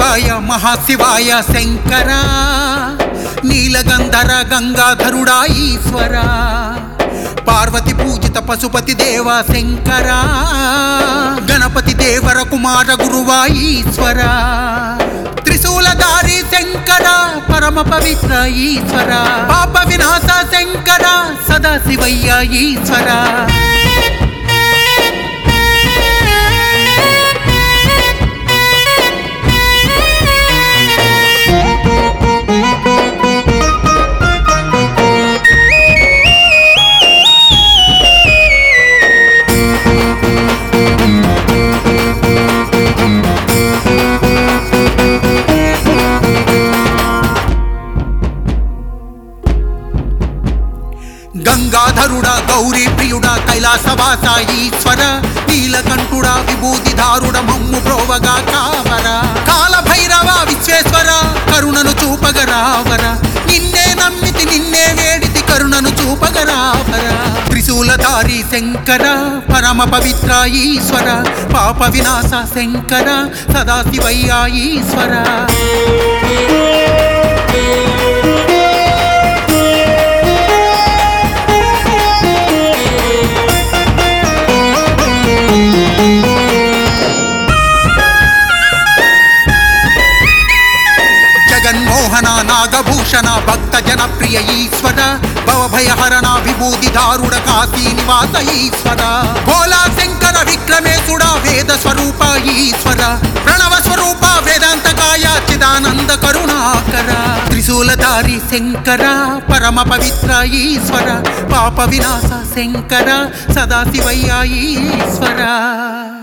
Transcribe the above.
మహాకాయ మహాశివాయ శంకర నీలగంధర గంగాధరుడా ఈశ్వర పార్వతి పూజిత పశుపతి దేవ శంకర గణపతి దేవర కుమార గురువా ఈశ్వర త్రిశూలధారి శంకర పరమ పవిత్ర ఈశ్వర పాప వినాశ శంకర సదా శివయ్య ఈశ్వర గంగాధరుడా గౌరీ ప్రియుడా కైలాసవాస ఈశ్వర నీలకంఠుడా విభూతిధారుడ మమ్ము ప్రోవగా కావర కాల భైరవ విశ్వేశ్వర కరుణను చూపగరావర నిన్నే నమ్మితి నిన్నే వేడితి కరుణను చూపగరావర త్రిశూలధారి శంకర పరమ పవిత్ర ఈశ్వర పాప వినాశ శంకర సదాశివయ్య ఈశ్వర జగన్మోహన నాగభూషణ భక్త జనప్రియ ఈశ్వర భవభయహరణ విభూతిధారుడ కాశీ నివాస ఈశ్వర భోలా శంకర విక్రమేశుడ వేద స్వరూప ఈశ్వర ప్రణవ స్వరూప వేదాంతకాయ చిదానంద కరుణాకర త్రిశూలధారి శంకర పరమ పవిత్ర ఈశ్వర పాప వినాశ శంకర సదాశివయ్య ఈశ్వర